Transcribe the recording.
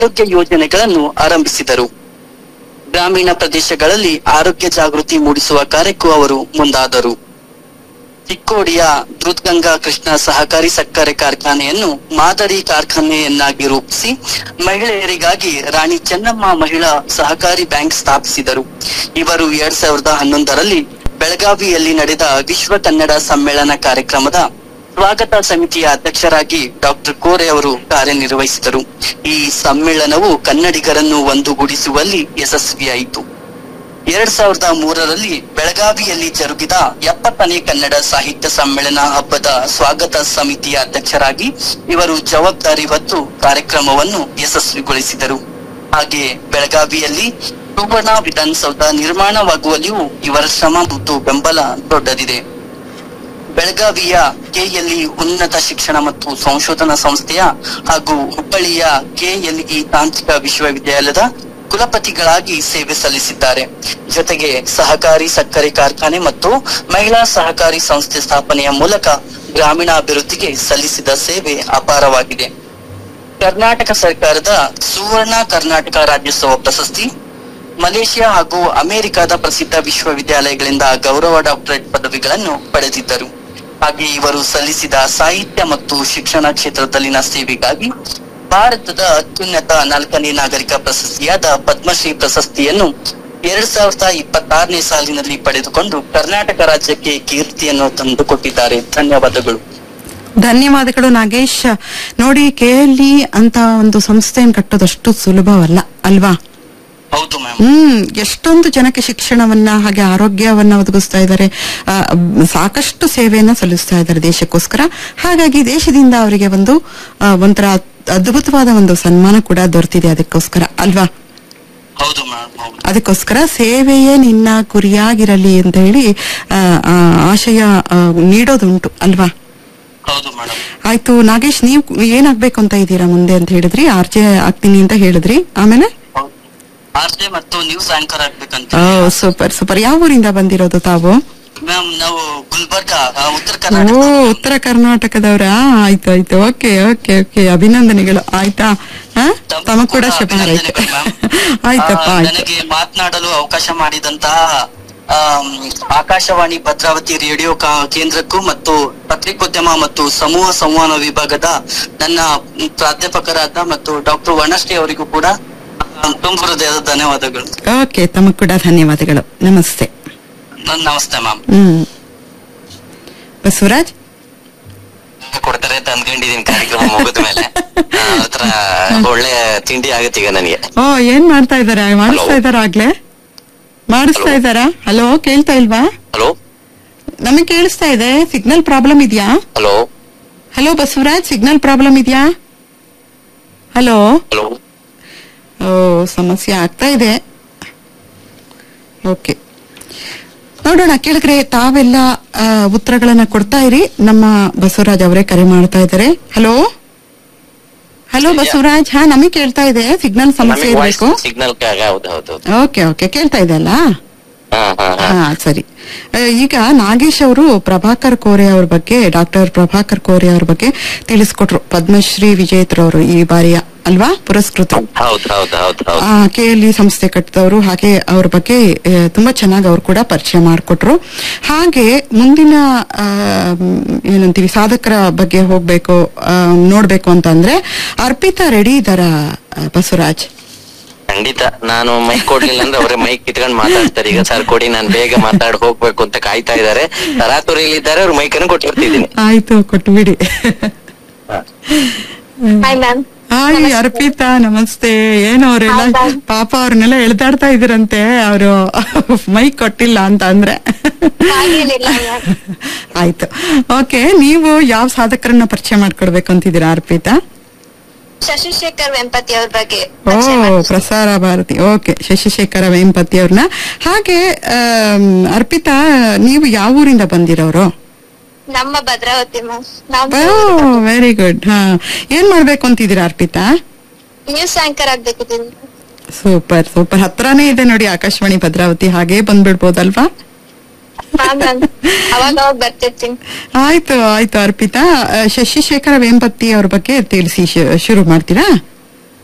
ಆರೋಗ್ಯ ಯೋಜನೆಗಳನ್ನು ಆರಂಭಿಸಿದರು ಗ್ರಾಮೀಣ ಪ್ರದೇಶಗಳಲ್ಲಿ ಆರೋಗ್ಯ ಜಾಗೃತಿ ಮೂಡಿಸುವ ಕಾರ್ಯಕ್ಕೂ ಅವರು ಮುಂದಾದರು ಚಿಕ್ಕೋಡಿಯ ದುರ್ಗಂಗಾ ಕೃಷ್ಣ ಸಹಕಾರಿ ಸಕ್ಕರೆ ಕಾರ್ಖಾನೆಯನ್ನು ಮಾದರಿ ಕಾರ್ಖಾನೆಯನ್ನಾಗಿ ರೂಪಿಸಿ ಮಹಿಳೆಯರಿಗಾಗಿ ರಾಣಿ ಚೆನ್ನಮ್ಮ ಮಹಿಳಾ ಸಹಕಾರಿ ಬ್ಯಾಂಕ್ ಸ್ಥಾಪಿಸಿದರು ಇವರು ಎರಡ್ ಸಾವಿರದ ಹನ್ನೊಂದರಲ್ಲಿ ಬೆಳಗಾವಿಯಲ್ಲಿ ನಡೆದ ವಿಶ್ವ ಕನ್ನಡ ಸಮ್ಮೇಳನ ಕಾರ್ಯಕ್ರಮದ ಸ್ವಾಗತ ಸಮಿತಿಯ ಅಧ್ಯಕ್ಷರಾಗಿ ಡಾಕ್ಟರ್ ಕೋರೆ ಅವರು ಕಾರ್ಯನಿರ್ವಹಿಸಿದರು ಈ ಸಮ್ಮೇಳನವು ಕನ್ನಡಿಗರನ್ನು ಒಂದುಗೂಡಿಸುವಲ್ಲಿ ಯಶಸ್ವಿಯಾಯಿತು ಎರಡ್ ಸಾವಿರದ ಮೂರರಲ್ಲಿ ಬೆಳಗಾವಿಯಲ್ಲಿ ಜರುಗಿದ ಎಪ್ಪತ್ತನೇ ಕನ್ನಡ ಸಾಹಿತ್ಯ ಸಮ್ಮೇಳನ ಹಬ್ಬದ ಸ್ವಾಗತ ಸಮಿತಿಯ ಅಧ್ಯಕ್ಷರಾಗಿ ಇವರು ಜವಾಬ್ದಾರಿ ಹೊತ್ತು ಕಾರ್ಯಕ್ರಮವನ್ನು ಯಶಸ್ವಿಗೊಳಿಸಿದರು ಹಾಗೆ ಬೆಳಗಾವಿಯಲ್ಲಿ ಸುವರ್ಣ ವಿಧಾನಸೌಧ ನಿರ್ಮಾಣವಾಗುವಲ್ಲಿಯೂ ಇವರ ಶ್ರಮ ಮತ್ತು ಬೆಂಬಲ ದೊಡ್ಡದಿದೆ ಬೆಳಗಾವಿಯ ಕೆಎಲ್ಇ ಉನ್ನತ ಶಿಕ್ಷಣ ಮತ್ತು ಸಂಶೋಧನಾ ಸಂಸ್ಥೆಯ ಹಾಗೂ ಹುಬ್ಬಳ್ಳಿಯ ಕೆಎಲ್ಇ ತಾಂತ್ರಿಕ ವಿಶ್ವವಿದ್ಯಾಲಯದ ಕುಲಪತಿಗಳಾಗಿ ಸೇವೆ ಸಲ್ಲಿಸಿದ್ದಾರೆ ಜೊತೆಗೆ ಸಹಕಾರಿ ಸಕ್ಕರೆ ಕಾರ್ಖಾನೆ ಮತ್ತು ಮಹಿಳಾ ಸಹಕಾರಿ ಸಂಸ್ಥೆ ಸ್ಥಾಪನೆಯ ಮೂಲಕ ಗ್ರಾಮೀಣಾಭಿವೃದ್ಧಿಗೆ ಸಲ್ಲಿಸಿದ ಸೇವೆ ಅಪಾರವಾಗಿದೆ ಕರ್ನಾಟಕ ಸರ್ಕಾರದ ಸುವರ್ಣ ಕರ್ನಾಟಕ ರಾಜ್ಯೋತ್ಸವ ಪ್ರಶಸ್ತಿ ಮಲೇಷ್ಯಾ ಹಾಗೂ ಅಮೆರಿಕದ ಪ್ರಸಿದ್ಧ ವಿಶ್ವವಿದ್ಯಾಲಯಗಳಿಂದ ಗೌರವ ಡಾಕ್ಟರೇಟ್ ಪದವಿಗಳನ್ನು ಪಡೆದಿದ್ದರು ಹಾಗೆ ಇವರು ಸಲ್ಲಿಸಿದ ಸಾಹಿತ್ಯ ಮತ್ತು ಶಿಕ್ಷಣ ಕ್ಷೇತ್ರದಲ್ಲಿನ ಸೇವೆಗಾಗಿ ಭಾರತದ ಅತ್ಯುನ್ನತ ನಾಲ್ಕನೇ ನಾಗರಿಕ ಪ್ರಶಸ್ತಿಯಾದ ಪದ್ಮಶ್ರೀ ಪ್ರಶಸ್ತಿಯನ್ನು ಎರಡ್ ಸಾವಿರದ ಇಪ್ಪತ್ತಾರನೇ ಸಾಲಿನಲ್ಲಿ ಪಡೆದುಕೊಂಡು ಕರ್ನಾಟಕ ರಾಜ್ಯಕ್ಕೆ ಕೀರ್ತಿಯನ್ನು ತಂದುಕೊಟ್ಟಿದ್ದಾರೆ ಧನ್ಯವಾದಗಳು ಧನ್ಯವಾದಗಳು ನಾಗೇಶ್ ನೋಡಿ ಕೆಎಲ್ಇ ಅಂತ ಒಂದು ಸಂಸ್ಥೆಯನ್ನು ಕಟ್ಟೋದಷ್ಟು ಸುಲಭವಲ್ಲ ಅಲ್ವಾ ಹೌದು ಮ್ಯಾಮ್ ಹ್ಮ್ ಎಷ್ಟೊಂದು ಜನಕ್ಕೆ ಶಿಕ್ಷಣವನ್ನ ಹಾಗೆ ಆರೋಗ್ಯವನ್ನ ಒದಗಿಸ್ತಾ ಇದ್ದಾರೆ ಆ, ಮ್, ಸಾಕಷ್ಟು ಸೇವೆಯನ್ನ ಸಲ್ಲಿಸ್ತಾ ಇದ್ದಾರೆ ದೇಶಕ್ಕೋಸ್ಕರ ಹಾಗಾಗಿ ದೇಶದಿಂದ ಅವರಿಗೆ ಒಂದು ಆ, ಒಂಥರ ಅದ್ಭುತವಾದ ಒಂದು ಸನ್ಮಾನ ಕೂಡ ದೊರೆತಿದೆ ಅದಕ್ಕೋಸ್ಕರ ಅಲ್ವಾ ಹೌದು ಮ್ಯಾಮ್ ಹೌದು ಅದಕ್ಕೋಸ್ಕರ ಸೇವೆಯೇ ನಿನ್ನ ಗುರಿಯಾಗಿರಲಿ ಅಂತ ಹೇಳಿ ಆ, ಆ, ಆಶಯ ಆ, ನೀಡೋದುಂಟು ಅಲ್ವಾ ಹೌದು ಮೇಡಮ್ ಆಯ್ತು ನಾಗೇಶ್ ನೀವು ಏನಾಗ್ಬೇಕು ಅಂತ ಇದ್ದೀರಾ ಮುಂದೆ ಅಂತ ಹೇಳಿದ್ರಿ ಆರ್ಜೆ ಆಗ್ತೀನಿ ಅಂತ ಹೇಳಿದ್ರಿ ಆಮೇಲೆ ಆರ್ಜೆ ಮತ್ತು ನ್ಯೂಸ್ ಆಂಕರ್ ಆಗ್ಬೇಕಂತ ಓ ಸೂಪರ್ ಸೂಪರ್ ಯಾವ ಊರಿಂದ ಬಂದಿರೋದು ತಾವು ಮ್ಯಾಮ್ ನಾವು ಗುಲ್ಬರ್ಗ ಆ, ಉತ್ತರ ಓ ಕರ್ನಾಟಕ ಉತ್ತರ ಕರ್ನಾಟಕದವರಾ ಆಯ್ತು ಆಯ್ತು ಓಕೆ ಓಕೆ ಓಕೆ ಅಭಿನಂದನೆಗಳು ಆಯ್ತಾ ಆ? ತಮಗ್ ಕೂಡ ಶುಭ ಹಾರೈಕೆ ಅಭಿನಂದನೆಗಳು ಮ್ಯಾಮ್. ಆಯ್ತಪ್ಪ ಆ, ಆಯ್ತು ನನಗೆ ಮಾತನಾಡಲು ಅವಕಾಶ ಮಾಡಿದಂತಹ ಆಮ್, ಆಕಾಶವಾಣಿ ಭದ್ರಾವತಿ ರೇಡಿಯೋ ಕಾ- ಕೇಂದ್ರಕ್ಕೂ ಮತ್ತು ಪತ್ರಿಕೋದ್ಯಮ ಮತ್ತು ಸಮೂಹ ಸಂವಹನ ವಿಭಾಗದ ನನ್ನ ಪ್ರಾಧ್ಯಾಪಕರಾದ ಮತ್ತು ಡಾಕ್ಟರ್ ವರ್ಣಶ್ರೀ ಅವರಿಗೂ ಕೂಡ ಆ, ತುಂಬ ಹೃದಯದ ಧನ್ಯವಾದಗಳು ಓಕೆ ತಮಗ್ ಕೂಡ ಧನ್ಯವಾದಗಳು ನಮಸ್ತೆ ನನ್ ನಮಸ್ತೆ ಮ್ಯಾಮ್ ಹ್ಮ್ ಬಸವರಾಜ್ ಕೊಡ್ತಾರೆ ಅಂತ ಅಂದ್ಕೊಂಡಿದೀನಿ ಕಾರ್ಯಕ್ರಮ ಮುಗಿದ ಮೇಲೆ ಹತ್ರ ಒಳ್ಳೆ ತಿಂಡಿ ಆಗತ್ತೆ ಈಗ ನನಗೆ ಓ ಏನ್ ಮಾಡ್ತಾ ಇದಾರೆ ಮಾಡಿಸ್ತಾ ಇದಾರ ಆಗ್ಲೇ ಮಾಡಿಸ್ತಾ Hello. ಇದಾರಾ ಹಲೋ ಕೇಳ್ತಾ ಇಲ್ವಾ ಹಲೋ ನಮಗ್ ಕೇಳಿಸ್ತಾ ಇದೆ ಸಿಗ್ನಲ್ ಪ್ರಾಬ್ಲಮ್ ಇದೆಯಾ hello hello Basavaraj signal problem ಇದೆಯಾ ಹಲೋ ಹಲೋ ಓ ಸಮಸ್ಯೆ ಆಗ್ತಾ ಇದೆ ಓಕೆ ನೋಡೋಣ ಕೇಳಿದ್ರೆ ತಾವೆಲ್ಲ ಆ, ಉತ್ತರಗಳನ್ನ ಕೊಡ್ತಾ ಇರಿ ನಮ್ಮ ಬಸವರಾಜ್ ಅವರೇ ಕರೆ ಮಾಡ್ತಾ ಇದ್ದಾರೆ ಹಲೋ ಹಲೋ ಬಸವರಾಜ್ ಹಾ ನಮಗೆ ಕೇಳ್ತಾ ಇದೆ ಸಿಗ್ನಲ್ ಸಮಸ್ಯೆ ನಮಗೆ ವಾಯ್ಸ್ ಇರಬೇಕು ಸಿಗ್ನಲ್ ಹೌದು ಹೌದು ಓಕೆ ಓಕೆ ಕೇಳ್ತಾ ಇದೆ ಅಲ್ಲ ಹಾ ಹಾ ಹಾ ಹಾ ಸರಿ ಆ, ಈಗ ನಾಗೇಶ್ ಅವರು ಪ್ರಭಾಕರ್ ಕೋರೆ ಅವ್ರ ಬಗ್ಗೆ ಡಾಕ್ಟರ್ ಪ್ರಭಾಕರ್ ಕೋರೆ ಅವ್ರ ಬಗ್ಗೆ ತಿಳಿಸ್ಕೊಟ್ರು ಪದ್ಮಶ್ರೀ ವಿಜೇತರವರು ಈ ಬಾರಿಯ ಅಲ್ವಾ ಪುರಸ್ಕೃತರು ಹೌದು ಹೌದು ಹೌದು ಹೌದು ಕೆ ಎಲ್ ಇ ಸಂಸ್ಥೆ ಕಟ್ಟಿದವರು ಹಾಗೆ ಅವ್ರ ಬಗ್ಗೆ ಆ, ತುಂಬಾ ಚೆನ್ನಾಗಿ ಅವ್ರು ಕೂಡ ಪರಿಚಯ ಮಾಡಿಕೊಟ್ರು ಹಾಗೆ ಮುಂದಿನ ಆ, ಮ್, ಏನಂತೀವಿ ಸಾಧಕರ ಬಗ್ಗೆ ಹೋಗ್ಬೇಕು ಆ, ನೋಡ್ಬೇಕು ಅಂತಂದ್ರೆ ಅರ್ಪಿತಾ ರೆಡಿ ಇದಾರ ಬಸವರಾಜ್ ಖಂಡಿತ ನಾನು ಮೈಕ್ ಕೊಡ್ಲಿಲ್ಲ ಅಂದ್ರೆ ಅವರೇ ಮೈಕ್ ಕಿತ್ಕೊಂಡು ಮಾತಾಡ್ತಾರೆ ಈಗ ಸರ್ ಕೊಡಿ ನಾನು ಬೇಗ ಮಾತಾಡ್ ಹೋಗ್ಬೇಕು ಅಂತ ಕಾಯ್ತಾ ಇದ್ದಾರೆ ತರಾತುರಿಯಲ್ಲಿ ಇದ್ದಾರೆ ಅವ್ರ ಮೈಕ್ ಅನ್ನು ಕೊಟ್ಟಿರ್ತಿದ್ದೀನಿ ಆಯ್ತು ಕೊಟ್ಬಿಡಿ ಹಾಯ್ ಮ್ಯಾಮ್ ಹಾಯ್ ಅರ್ಪಿತಾ ನಮಸ್ತೆ ಏನು ಅವರೆಲ್ಲ ಹೌದಾ? ಪಾಪ ಅವ್ರನ್ನೆಲ್ಲ ಎಳ್ದಾಡ್ತಾ ಇದ್ರಂತೆ ಅವರು ಮೈಕ್ ಕೊಟ್ಟಿಲ್ಲ ಅಂತ ಅಂದ್ರೆ ಹಾಗೇನಿಲ್ಲ ಮ್ಯಾಮ್ ಆಯ್ತು ಓಕೆ ನೀವು ಯಾವ ಸಾಧಕರನ್ನ ಪರಿಚಯ ಮಾಡ್ಕೊಡ್ಬೇಕು ಅಂತಿದ್ದೀರಾ ಅರ್ಪಿತಾ ಶಶಿಶೇಖರ್ ವೆಂಪತಿ ಅವ್ರ ಬಗ್ಗೆ ಓ ಪರಿಚಯ ಮಾಡ್ತೀನಿ. ಪ್ರಸಾರ ಭಾರತಿ ಓಕೆ ಶಶಿಶೇಖರ ವೇಂಪತಿ ಅವ್ರನ್ನ ಹಾಗೆ ಆಮ್, ಅರ್ಪಿತಾ ನೀವು ಯಾವ ಊರಿಂದ ಬಂದಿರೋರು ನಮ್ಮ ಭದ್ರಾವತಿ ಮ್ಯಾಮ್ ನಾವು ವೆರಿ ಗುಡ್ ಹಾ ಏನ್ ಮಾಡ್ಬೇಕು ಅಂತಿದ್ದೀರಾ ಅರ್ಪಿತಾ ನ್ಯೂಸ್ ಆಂಕರ್ ಆಗ್ಬೇಕಿದ್ದೀನಿ ಸೂಪರ್ ಸೂಪರ್ ಹತ್ರನೇ ಇದೆ ನೋಡಿ ಆಕಾಶವಾಣಿ ಭದ್ರಾವತಿ ಹಾಗೆ ಬಂದ್ಬಿಡ್ಬೋದಲ್ವಾ ಹಾ ಮ್ಯಾಮ್ ಅವಾಗ ಅವಾಗ ಬರ್ತಿರ್ತೀನಿ ಆಯ್ತು ಆಯ್ತು ಅರ್ಪಿತಾ ಆ, ಶಶಿಶೇಖರ ವೇಂಪತಿ ಅವ್ರ ಬಗ್ಗೆ ತಿಳಿಸಿ ಶು- ಶುರು ಮಾಡ್ತೀರಾ